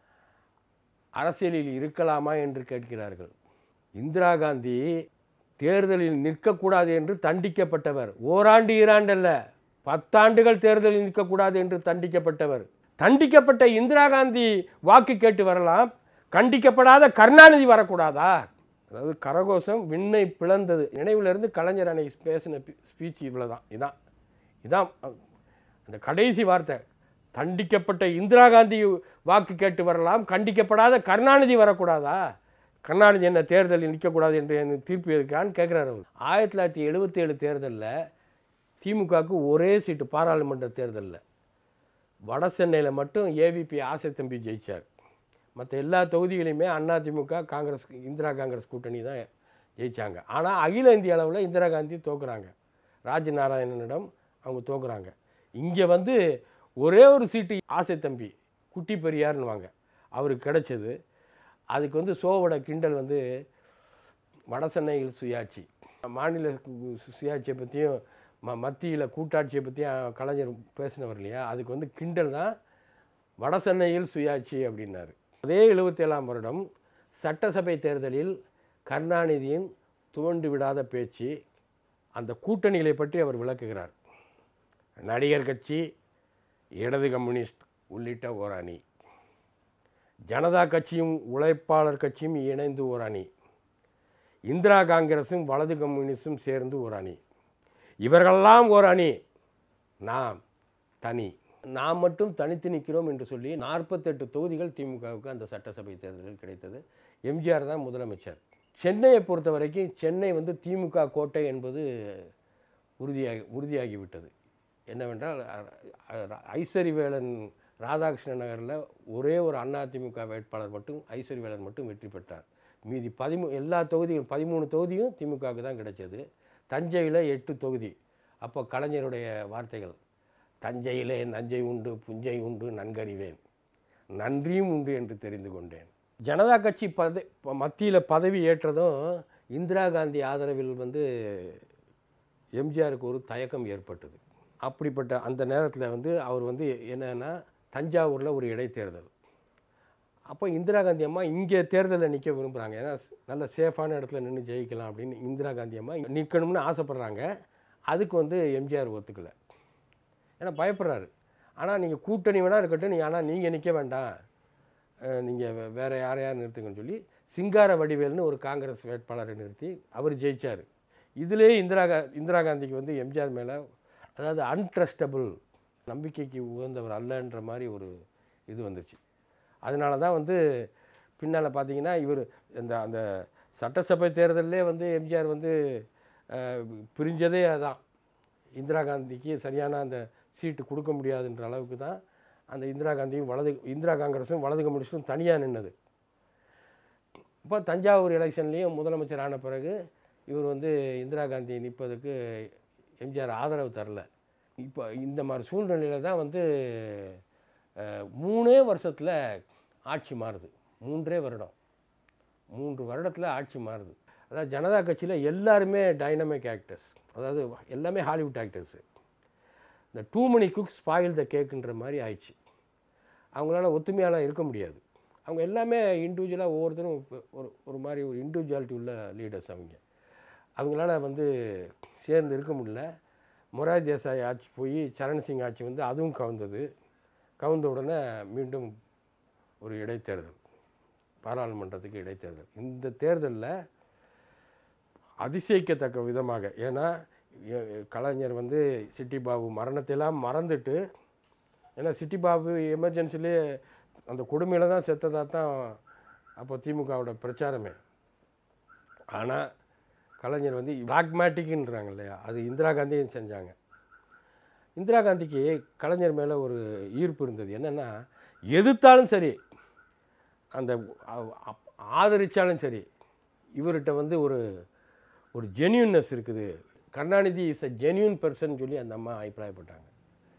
அரசியலில் இருக்கலாமா என்று கேட்கிறார்கள் இந்திரா காந்தி தேர்தலில் நிற்கக்கூடாது என்று தண்டிக்கப்பட்டவர் ஓராண்டு ஈராண்டல்ல பத்தாண்டுகள் தேர்தலில் நிற்கக்கூடாது என்று தண்டிக்கப்பட்டவர் தண்டிக்கப்பட்ட இந்திரா காந்தி வாக்கு கேட்டு வரலாம் கண்டிக்கப்படாத கருணாநிதி வரக்கூடாதா அதாவது கரகோஷம் விண்ணை பிளந்தது நினைவிலிருந்து கலைஞர் அன்னைக்கு பேசின ஸ்பீச் இவ்வளோ தான் இதான் இதான் அந்த கடைசி வார்த்தை தண்டிக்கப்பட்ட இந்திரா காந்தி வாக்கு கேட்டு வரலாம் கண்டிக்கப்படாத கருணாநிதி வரக்கூடாதா கருணாநிதி என்ன தேர்தலில் நிற்கக்கூடாது என்று எனக்கு தீர்ப்பு இருக்கான்னு கேட்குறாரு அவர் ஆயிரத்தி தொள்ளாயிரத்தி எழுபத்தி ஏழு தேர்தலில் திமுகவுக்கு ஒரே சீட்டு பாராளுமன்ற தேர்தலில் வட சென்னையில் மட்டும் ஏவிபி ஆசை தம்பி ஜெயிச்சார் மற்ற எல்லா தொகுதிகளையுமே அதிமுக காங்கிரஸ் இந்திரா காங்கிரஸ் கூட்டணி தான் ஜெயிச்சாங்க ஆனால் அகில இந்திய அளவில் இந்திரா காந்தி தோக்குறாங்க ராஜ நாராயணனிடம் அவங்க தோக்குறாங்க இங்கே வந்து ஒரே ஒரு சீட்டு ஆசை தம்பி குட்டி பெரியார்னுவாங்க அவருக்கு கிடைச்சது அதுக்கு வந்து சோவோட கிண்டல் வந்து வட சென்னையில் சுயாட்சி மாநில சு- சுயாட்சியை பற்றியும் ம மத்தியில் கூட்டாட்சியை பற்றியும் கலைஞர் பேசினவர் இல்லையா அதுக்கு வந்து கிண்டல் தான் வட சென்னையில் சுயாட்சி அப்படின்னாரு அதே எழுபத்தேழாம் வருடம் சட்டசபை தேர்தலில் கருணாநிதியின் துவண்டு விடாத பேச்சு அந்த கூட்டணிகளை பற்றி அவர் விளக்குகிறார் நடிகர் கட்சி இடது கம்யூனிஸ்ட் உள்ளிட்ட ஓர் அணி ஜனதா கட்சியும் உழைப்பாளர் கட்சியும் இணைந்து ஒரு அணி இந்திரா காங்கிரஸும் வலது கம்யூனிஸ்டும் சேர்ந்து ஒரு அணி இவர்களெல்லாம் ஒரு அணி நாம் தனி நாம் மட்டும் தனித்து நிற்கிறோம் என்று சொல்லி நாற்பத்தெட்டு தொகுதிகள் திமுகவுக்கு அந்த சட்டசபை தேர்தலில் கிடைத்தது எம்ஜிஆர் தான் முதலமைச்சர் சென்னையை பொறுத்த வரைக்கும் சென்னை வந்து திமுக கோட்டை என்பது உறுதியாகி உறுதியாகிவிட்டது என்னவென்றால் அ- அ- ஐசரிவேலன் ராதாகிருஷ்ணன் நகரில் ஒரே ஒரு அதிமுக வேட்பாளர் மட்டும் ஐஸ்வரிவேலன் மட்டும் வெற்றி பெற்றார் மீதி பதிமூ எல்லா தொகுதியும் பதிமூணு தொகுதியும் திமுகவுக்கு தான் கிடைச்சது தஞ்சையில் எட்டு தொகுதி அப்போ கலைஞருடைய வார்த்தைகள் தஞ்சையிலே நஞ்சை உண்டு புஞ்சை உண்டு நன்கறிவேன் நன்றியும் உண்டு என்று தெரிந்து கொண்டேன் ஜனதா கட்சி பத மத்தியில் பதவி ஏற்றதும் இந்திரா காந்தி ஆதரவில் வந்து எம்ஜிஆருக்கு ஒரு தயக்கம் ஏற்பட்டது அப்படிப்பட்ட அந்த நேரத்தில் வந்து அவர் வந்து என்னன்னா தஞ்சாவூரில் ஒரு இடைத்தேர்தல் அப்போ இந்திரா காந்தி அம்மா இங்கே தேர்தலில் நிற்க விரும்புகிறாங்க ஏன்னா ஸ்- நல்ல சேஃபான இடத்துல நின்று ஜெயிக்கலாம் அப்படின்னு இந்திரா காந்தி அம்மா நிற்கணும்னு ஆசைப்பட்றாங்க அதுக்கு வந்து எம்ஜிஆர் ஒத்துக்கலை ஏன்னா பயப்படுறாரு ஆனால் நீங்கள் கூட்டணி வேணால் இருக்கட்டும் நீங்கள் ஆனால் நீங்கள் நிற்க வேண்டாம் நீங்கள் வேறு யாரையாவது நிறுத்துங்கன்னு சொல்லி சிங்கார வடிவேல்னு ஒரு காங்கிரஸ் வேட்பாளரை நிறுத்தி அவர் ஜெயிச்சார் இதிலே இந்திரா கா இந்திரா காந்திக்கு வந்து எம்ஜிஆர் மேலே அதாவது அன்ட்ரஸ்டபிள் நம்பிக்கைக்கு உகந்தவர் அல்லன்ற மாதிரி ஒரு இது வந்துருச்சு அதனால தான் வந்து பின்னால் பார்த்தீங்கன்னா இவர் இந்த அந்த சட்டசபை தேர்தலிலே வந்து எம்ஜிஆர் வந்து அஹ், பிரிஞ்சதே அதான் இந்திரா காந்திக்கு சரியான அந்த சீட்டு கொடுக்க முடியாதுன்ற அளவுக்கு தான் அந்த இந்திரா காந்தியும் வலது இந்திரா காங்கிரஸும் வலது கம்யூனிஸ்டும் தனியாக நின்னது இப்போ தஞ்சாவூர் எலெக்ஷன்லேயும் முதலமைச்சர் ஆன பிறகு இவர் வந்து இந்திரா காந்தி நிற்பதுக்கு எம்ஜிஆர் ஆதரவு தரல இப்போ இந்த மாதிரி சூழ்நிலையில் தான் வந்து அஹ், மூணே வருஷத்தில் ஆட்சி மாறுது மூன்றே வருடம் மூன்று வருடத்தில் ஆட்சி மாறுது அதாவது ஜனதா கட்சியில் எல்லாருமே டைனமிக் ஆக்டர்ஸ் அதாவது எல்லாமே ஹாலிவுட் ஆக்டர்ஸு இந்த too many cooks spoil the கேக்குன்ற மாதிரி ஆயிடுச்சு அவங்களால ஒத்துமையாலாம் இருக்க முடியாது அவங்க எல்லாமே இண்டிவிஜுவலாக ஒவ்வொருத்தரும் இப்ப ஒரு ஒரு மாதிரி ஒரு இண்டிவிஜுவாலிட்டி உள்ள லீடர்ஸ் அவங்க அவங்களால வந்து சேர்ந்து இருக்க முடியல மொரார் தேசாய் ஆட்சி போய் சரண் சிங் ஆட்சி வந்து அதுவும் கவுந்தது கவுந்த உடனே மீண்டும் ஒரு இடைத்தேர்தல் பாராளுமன்றத்துக்கு இடைத்தேர்தல் இந்த தேர்தலில் அதிசயிக்கத்தக்க விதமாக ஏன்னா எ- கலைஞர் வந்து சிட்டி பாபு மரணத்தையெல்லாம் மறந்துட்டு ஏன்னா சிட்டி பாபு எமர்ஜென்சிலே அந்த கொடுமையில் தான் செத்ததாக தான் அப்போ திமுகவோட பிரச்சாரமே ஆனால் கலைஞர் வந்து பிராக்மேட்டிக்ன்றாங்க இல்லையா அது இந்திரா காந்தியும் செஞ்சாங்க இந்திரா காந்திக்கு கலைஞர் மேலே ஒரு ஈர்ப்பு இருந்தது என்னென்னா எதிர்த்தாலும் சரி அந்த ஆ- ஆ- ஆதரிச்சாலும் சரி இவர்கிட்ட வந்து ஒரு ஒரு ஜென்யூன்னஸ் இருக்குது Karunanidhi is a genuine person சொல்லி அந்த அம்மா அபிப்பிராயப்பட்டாங்க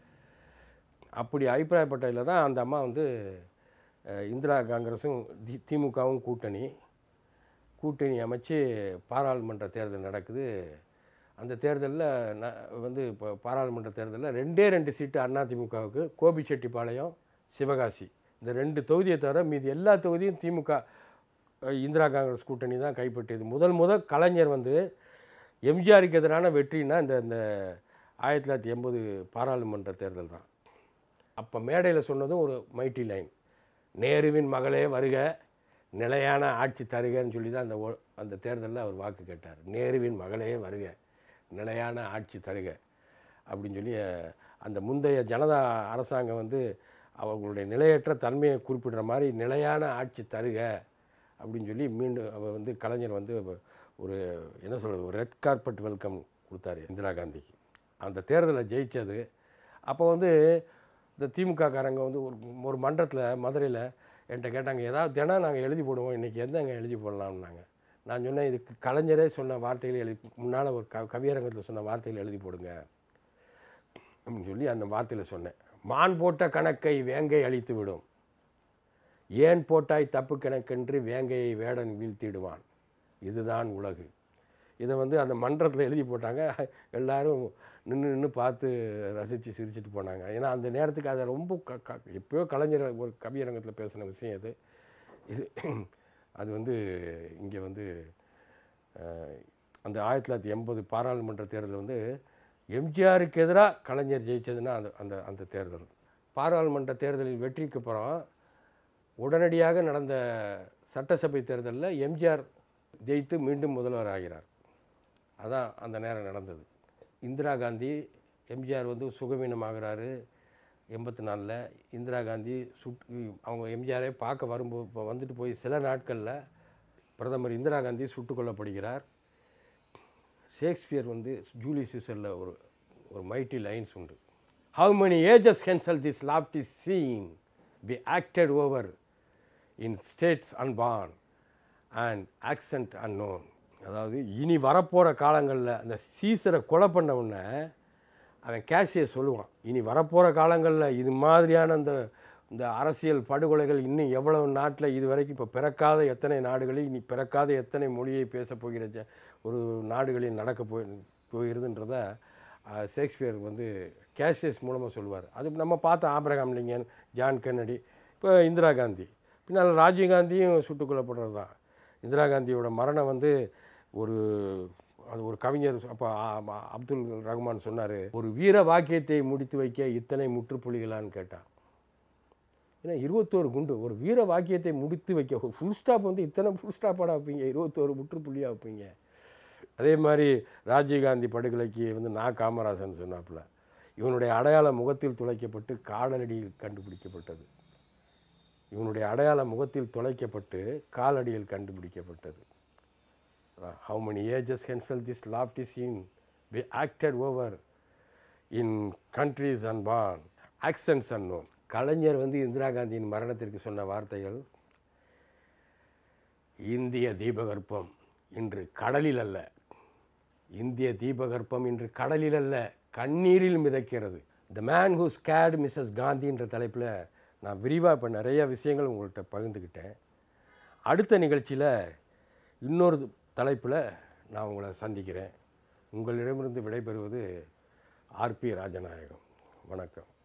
அப்படி அபிப்பிராயப்பட்டதில் தான் அந்த அம்மா வந்து அஹ், இந்திரா காங்கிரஸும் தி- திமுகவும் கூட்டணி கூட்டணி அமைச்சு பாராளுமன்ற தேர்தல் நடக்குது அந்த தேர்தலில் ந வந்து இப்போ பாராளுமன்ற தேர்தலில் ரெண்டே ரெண்டு சீட்டு அதிமுகவுக்கு கோபிச்செட்டிப்பாளையம் சிவகாசி இந்த ரெண்டு தொகுதியை தவிர மீதி எல்லா தொகுதியும் திமுக அஹ், இந்திரா காங்கிரஸ் கூட்டணி தான் கைப்பற்றியது முதல் முதல் கலைஞர் வந்து எம்ஜிஆருக்கு எதிரான வெற்றினா இந்த இந்த ஆயிரத்தி தொள்ளாயிரத்தி எண்பது பாராளுமன்ற தேர்தல் தான் அப்போ மேடையில் சொன்னதும் ஒரு மைட்டி லைன் நேருவின் மகளே வருக நிலையான ஆட்சி தருகன்னு சொல்லி தான் அந்த ஓ- அந்த தேர்தலில் அவர் வாக்கு கேட்டார் நேருவின் மகளே வருக நிலையான ஆட்சி தருக அப்படின்னு சொல்லி அஹ், அந்த முந்தைய ஜனதா அரசாங்கம் வந்து அவர்களுடைய நிலையற்ற தன்மையை குறிப்பிடுற மாதிரி நிலையான ஆட்சி தருக அப்படின்னு சொல்லி மீண்டும் அவர் வந்து கலைஞர் வந்து ஒரு என்ன சொல்கிறது ஒரு ரெட் கார்பெட் வெல்கம் கொடுத்தாரு இந்திரா காந்திக்கு அந்த தேர்தலை ஜெயித்தது அப்போ வந்து இந்த திமுக காரங்க வந்து ஒரு ஒரு மன்றத்தில் மதுரையில் என்கிட்ட கேட்டாங்க ஏதாவது தினம் நாங்கள் எழுதி போடுவோம் இன்றைக்கி எந்தங்க எழுதி போடலாம்னாங்க நான் சொன்னேன் இதுக்கு கலைஞரே சொன்ன வார்த்தைகளை எழுதி முன்னால் ஒரு க கவியரங்கத்தில் சொன்ன வார்த்தைகளை எழுதி போடுங்க அப்படின்னு சொல்லி அந்த வார்த்தையில் சொன்னேன் மான் போட்ட கணக்கை வேங்கை அழித்து விடும் ஏன் போட்டாய் தப்பு கணக்கென்று வேங்கையை வேடன் வீழ்த்திடுவான் இதுதான் உலகு இதை வந்து அந்த மன்றத்தில் எழுதி போட்டாங்க எல்லாரும் நின்று நின்று பார்த்து ரசித்து சிரிச்சிட்டு போனாங்க ஏன்னா அந்த நேரத்துக்கு அதை ரொம்ப க க எப்பயோ கலைஞர் ஒரு கவியரங்கத்தில் பேசின விஷயம் அது இது அது வந்து இங்கே வந்து அஹ், அந்த ஆயிரத்தி தொள்ளாயிரத்தி எண்பது பாராளுமன்ற தேர்தல் வந்து எம்ஜிஆருக்கு எதிராக கலைஞர் ஜெயிச்சதுன்னா அந்த அந்த அந்த தேர்தல் பாராளுமன்ற தேர்தலில் வெற்றிக்கு அப்புறம் உடனடியாக நடந்த சட்டசபை தேர்தலில் எம்ஜிஆர் ஜெயித்து மீண்டும் முதல்வர் ஆகிறார் அதான் அந்த நேரம் நடந்தது இந்திரா காந்தி எம்ஜிஆர் வந்து சுகவீனமாகிறாரு எண்பத்தி நாலில் இந்திரா காந்தி சுட் அவங்க எம்ஜிஆரை பார்க்க வரும்போது இப்போ வந்துட்டு போய் சில நாட்களில் பிரதமர் இந்திரா காந்தி சுட்டுக் கொல்லப்படுகிறார் ஷேக்ஸ்பியர் வந்து ஜூலி சீசரில் ஒரு ஒரு மைட்டி லைன்ஸ் உண்டு how many ages cancel this lofty scene be acted over in states unborn and accent unknown அதாவது இனி வரப்போகிற காலங்களில் அந்த சீசரை கொலை பண்ண உடனே அவன் கேசியை சொல்லுவான் இனி வரப்போகிற காலங்களில் இது மாதிரியான அந்த இந்த அரசியல் படுகொலைகள் இன்னும் எவ்வளவு நாட்டில் இது வரைக்கும் இப்போ பிறக்காத எத்தனை நாடுகளில் இனி பிறக்காத எத்தனை மொழியை பேசப் போகிற ஜ- ஒரு நாடுகளில் நடக்க போய் போகிறதுன்றத அஹ், ஷேக்ஸ்பியர் வந்து கேசியஸ் மூலமாக சொல்லுவார் அது நம்ம பார்த்த ஆபிரகாம் லிங்கன் ஜான் கென்னடி இப்போ இந்திரா காந்தி பின்னால் ராஜீவ்காந்தியும் சுட்டுக் கொல்லப்படுறது தான் இந்திரா காந்தியோட மரணம் வந்து ஒரு அது ஒரு கவிஞர் அப்போ அப்துல் ரஹ்மான் சொன்னார் ஒரு வீர வாக்கியத்தை முடித்து வைக்க இத்தனை முற்றுப்புள்ளிகளான்னு கேட்டான் ஏன்னா இருபத்தோரு குண்டு ஒரு வீர வாக்கியத்தை முடித்து வைக்க ஒரு ஃபுல் ஸ்டாப் வந்து இத்தனை ஃபுல் ஸ்டாப்பாக வைப்பீங்க இருபத்தோரு முற்றுப்புள்ளியாக வைப்பீங்க அதே மாதிரி ராஜீவ்காந்தி படுகொலைக்கு வந்து நா காமராசன் சொன்னாப்புல இவனுடைய அடையாளம் முகத்தில் துளைக்கப்பட்டு காலடியில் கண்டுபிடிக்கப்பட்டது இவனுடைய அடையாளம் முகத்தில் துளைக்கப்பட்டு காலடியில் கண்டுபிடிக்கப்பட்டது how many ages cancel this lofty scene be acted over in countries unborn accents unknown கலைஞர் வந்து இந்திரா காந்தியின் மரணத்திற்கு சொன்ன வார்த்தைகள் இந்திய தீபகற்பம் இன்று கடலில் அல்ல இந்திய தீபகற்பம் இன்று கடலில் அல்ல கண்ணீரில் மிதக்கிறது the man who scared Mrs காந்தின்ற தலைப்பில் நான் விரிவாக இப்போ நிறைய விஷயங்கள் உங்கள்கிட்ட பகிர்ந்துக்கிட்டேன் அடுத்த நிகழ்ச்சியில் இன்னொரு தலைப்பில் நான் உங்களை சந்திக்கிறேன் உங்களிடமிருந்து விடைபெறுவது ஆர்பி ராஜநாயகம் வணக்கம்